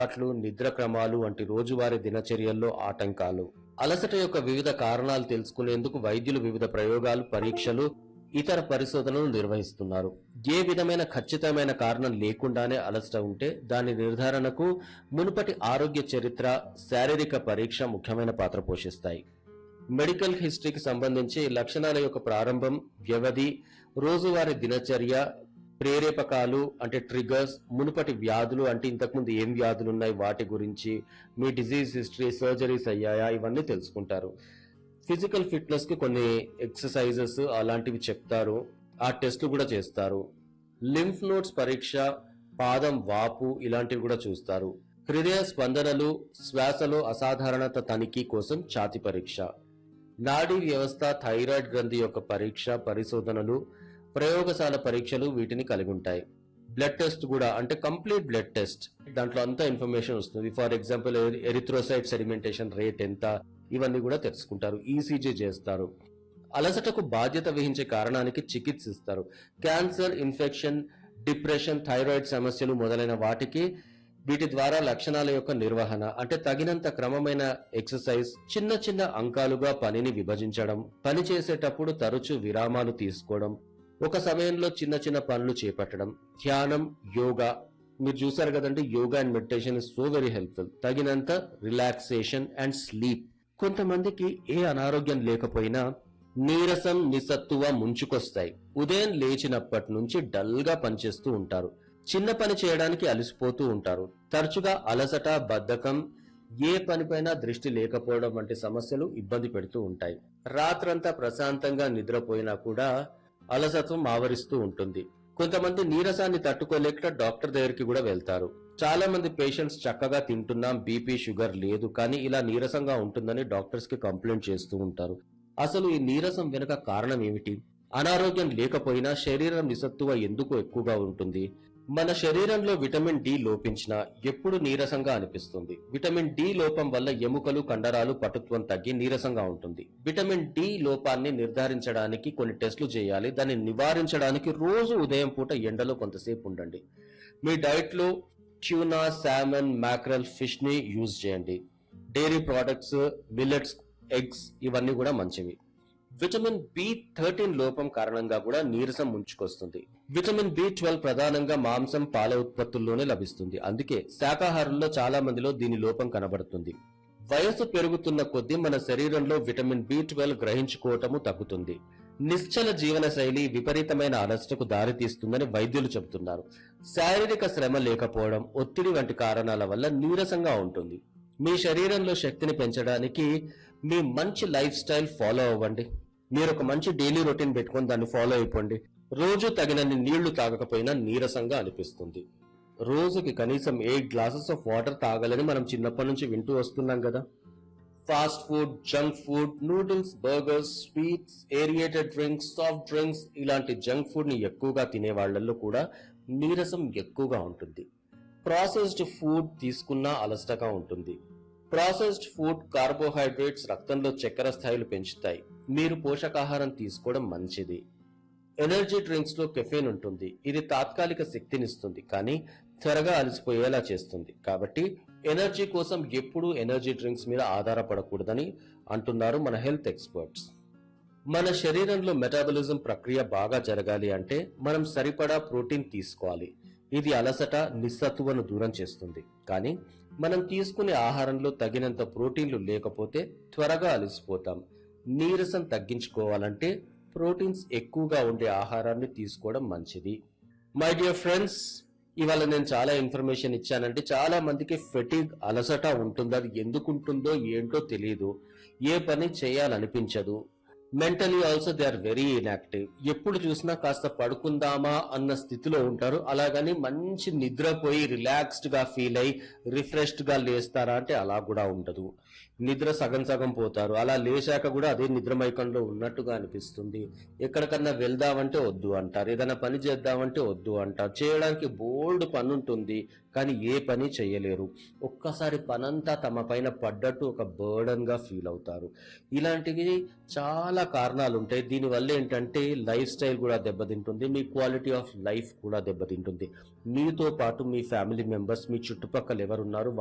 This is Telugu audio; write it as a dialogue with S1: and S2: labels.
S1: అలవాట్లు నిద్ర క్రమాలు వంటి రోజువారీ దినచర్యల్లో ఆటంకాలు అలసట యొక్క వివిధ కారణాలు తెలుసుకునేందుకు వైద్యులు వివిధ ప్రయోగాలు పరీక్షలు ఇతర పరిశోధనలు నిర్వహిస్తున్నారు ఏ విధమైన ఖచ్చితమైన కారణం లేకుండానే అలసట ఉంటే దాని నిర్ధారణకు మునుపటి ఆరోగ్య చరిత్ర శారీరక పరీక్ష ముఖ్యమైన పాత్ర పోషిస్తాయి మెడికల్ హిస్టరీకి సంబంధించి లక్షణాల యొక్క ప్రారంభం వ్యవధి రోజువారీ దినచర్య ప్రేరేపకాలు అంటే ట్రిగర్స్ మునుపటి వ్యాధులు అంటే ఇంతకుముందు ఏం వ్యాధులు ఉన్నాయి వాటి గురించి మీ డిజీజ్ హిస్టరీ సర్జరీస్ అయ్యాయా ఇవన్నీ తెలుసుకుంటారు ఫిజికల్ ఫిట్నెస్ కి కొన్ని ఎక్సర్సైజెస్ అలాంటివి చెప్తారు ఆ టెస్ట్లు కూడా చేస్తారు లింఫ్ నోట్స్ పరీక్ష పాదం వాపు ఇలాంటివి కూడా చూస్తారు హృదయ స్పందనలు శ్వాసలో అసాధారణత తనిఖీ కోసం ఛాతి పరీక్ష నాడీ వ్యవస్థ థైరాయిడ్ గ్రంథి యొక్క పరీక్ష పరిశోధనలు ప్రయోగశాల పరీక్షలు వీటిని కలిగి ఉంటాయి బ్లడ్ టెస్ట్ కూడా అంటే కంప్లీట్ బ్లడ్ టెస్ట్ దాంట్లో అంతా ఇన్ఫర్మేషన్ వస్తుంది for example erythrocyte sedimentation rate ఎంత ఇవన్నీ కూడా తెలుసుకుంటారు ఈసీజీ చేస్తారు అలసటకు బాధ్యత వహించే కారణానికి చికిత్స ఇస్తారు క్యాన్సర్ ఇన్ఫెక్షన్ డిప్రెషన్ థైరాయిడ్ సమస్యలు మొదలైన వాటికి వీటి ద్వారా లక్షణాల యొక్క నిర్వహణ అంటే తగినంత క్రమమైన ఎక్సర్సైజ్ చిన్న చిన్న అంకాలుగా పనిని విభజించడం పని చేసేటప్పుడు తరచూ విరామాలు తీసుకోవడం ఒక సమయంలో చిన్న చిన్న పనులు చేపట్టడం ధ్యానం యోగా మీరు చూసారు కదండి yoga and meditation is so very helpful తగినంత రిలాక్సేషన్ అండ్ స్లీప్ కొంతమందికి ఏ అనారోగ్యం లేకపోయినా నీరసం నిస్సత్తువ ముంచుకొస్తాయి ఉదయం లేచినప్పటి నుంచి డల్ గా పనిచేస్తూ ఉంటారు చిన్న పని చేయడానికి అలసిపోతూ ఉంటారు తరచుగా అలసట బద్ధకం ఏ పనిపైన దృష్టి లేకపోవడం వంటి సమస్యలు ఇబ్బంది పెడుతూ ఉంటాయి రాత్రంతా ప్రశాంతంగా నిద్రపోయినా కూడా అలసత్వం ఆవరిస్తూ ఉంటుంది కొంతమంది నీరసాన్ని తట్టుకోలేక డాక్టర్ దగ్గరికి కూడా వెళ్తారు చాలా మంది పేషెంట్స్ చక్కగా తింటున్నాం బీపీ షుగర్ లేదు కానీ ఇలా నీరసంగా ఉంటుందని డాక్టర్స్ కి కంప్లైంట్ చేస్తూ ఉంటారు అసలు ఈ నీరసం వెనుక కారణం ఏమిటి అనారోగ్యం లేకపోయినా శరీరం నిస్సత్తువ ఎందుకు ఎక్కువగా ఉంటుంది మన శరీరంలో విటమిన్ డి లోపించినా ఎప్పుడు నీరసంగా అనిపిస్తుంది విటమిన్ డి లోపం వల్ల ఎముకలు కండరాలు పటుత్వం తగ్గి నీరసంగా ఉంటుంది విటమిన్ డి లోపాన్ని నిర్ధారించడానికి కొన్ని టెస్టులు చేయాలి దాన్ని నివారించడానికి రోజు ఉదయం పూట ఎండలో కొంతసేపు ఉండండి మీ డైట్ లో ట్యూనా సామన్ మ్యాక్రల్ ఫిష్ ని యూజ్ చేయండి డైరీ ప్రోడక్ట్స్ మిల్లెట్స్ ఎగ్స్ ఇవన్నీ కూడా మంచివి విటమిన్ బి థర్టీన్ లోపం కారణంగా కూడా నీరసం ముంచుకొస్తుంది విటమిన్ బి ట్వెల్వ్ ప్రధానంగా మాంసం పాల ఉత్పత్తుల్లోనే లభిస్తుంది అందుకే శాకాహారుల్లో చాలా మందిలో దీని లోపం కనబడుతుంది వయస్సు పెరుగుతున్న కొద్దీ మన శరీరంలో విటమిన్ బి ట్వెల్వ్ గ్రహించుకోవటము తగ్గుతుంది నిశ్చల జీవన శైలి విపరీతమైన అలసటకు దారితీస్తుందని వైద్యులు చెబుతున్నారు శారీరక శ్రమ లేకపోవడం ఒత్తిడి వంటి కారణాల వల్ల నీరసంగా ఉంటుంది మీ శరీరంలో శక్తిని పెంచడానికి మీ మంచి లైఫ్ స్టైల్ ఫాలో అవ్వండి మీరు ఒక మంచి డైలీ రొటీన్ పెట్టుకొని దాన్ని ఫాలో అయిపోండి రోజు తగినన్ని నీళ్లు తాగకపోయినా నీరసంగా అనిపిస్తుంది రోజుకి కనీసం ఎయిట్ గ్లాసెస్ ఆఫ్ వాటర్ తాగాలని మనం చిన్నప్పటి నుంచి వింటూ వస్తున్నాం కదా fast food junk food noodles burgers sweets aerated drinks soft drinks ఇలాంటి జంక్ ఫుడ్ ని ఎక్కువగా తినే వాళ్ళల్లో కూడా నీరసం ఎక్కువగా ఉంటుంది ప్రాసెస్డ్ ఫుడ్ తీసుకున్నా అలసటగా ఉంటుంది ప్రాసెస్డ్ ఫుడ్ కార్బోహైడ్రేట్స్ రక్తంలో చక్కెర స్థాయిలు పెంచుతాయి మీరు పోషకాహారం తీసుకోవడం మంచిది ఎనర్జీ డ్రింక్స్ లో కెఫెన్ ఉంటుంది ఇది తాత్కాలిక శక్తినిస్తుంది కానీ త్వరగా అలసిపోయేలా చేస్తుంది కాబట్టి ఎనర్జీ కోసం ఎప్పుడూ ఎనర్జీ డ్రింక్స్ మీద ఆధారపడకూడదని అంటున్నారు మన హెల్త్ ఎక్స్పర్ట్స్ మన శరీరంలో మెటాబలిజం ప్రక్రియ బాగా జరగాలి అంటే మనం సరిపడా ప్రోటీన్ తీసుకోవాలి ఇది అలసట నిస్సత్తువను దూరం చేస్తుంది కానీ మనం తీసుకునే ఆహారంలో తగినంత ప్రోటీన్లు లేకపోతే త్వరగా అలసిపోతాం నీరసం తగ్గించుకోవాలంటే ప్రోటీన్స్ ఎక్కువగా ఉండే ఆహారాన్ని తీసుకోవడం మంచిది మై డియర్ ఫ్రెండ్స్ ఇవాళ నేను చాలా ఇన్ఫర్మేషన్ ఇచ్చానంటే చాలా మందికి ఫెటిగ్ అలసట ఉంటుంది అది ఎందుకు ఉంటుందో ఏంటో తెలియదు ఏ పని చేయాలనిపించదు mentally also they are very inactive ఎప్పుడు చూసినా కాస్త పడుకుందామా అన్న స్థితిలో ఉంటారు అలాగని మంచి నిద్రపోయి రిలాక్స్డ్ గా ఫీల్ అయి రిఫ్రెష్డ్ గా లేస్తారా అంటే అలా కూడా ఉండదు నిద్ర సగం సగం పోతారు అలా లేచాక కూడా అదే నిద్ర మైకంలో ఉన్నట్టుగా అనిపిస్తుంది ఎక్కడికన్నా వెళ్దామంటే వద్దు అంటారు ఏదైనా పని చేద్దామంటే వద్దు అంటారు చేయడానికి బోల్డ్ పని ఉంటుంది కానీ ఏ పని చేయలేరు ఒక్కసారి పనంతా తమ పైన పడ్డట్టు ఒక బర్డన్ గా ఫీల్ అవుతారు ఇలాంటివి చాలా కారణాలు ఉంటాయి దీనివల్ల ఏంటంటే లైఫ్ స్టైల్ కూడా దెబ్బతింటుంది మీ క్వాలిటీ ఆఫ్ లైఫ్ కూడా దెబ్బతింటుంది మీతో పాటు మీ ఫ్యామిలీ మెంబర్స్ మీ చుట్టుపక్కల ఎవరున్నారు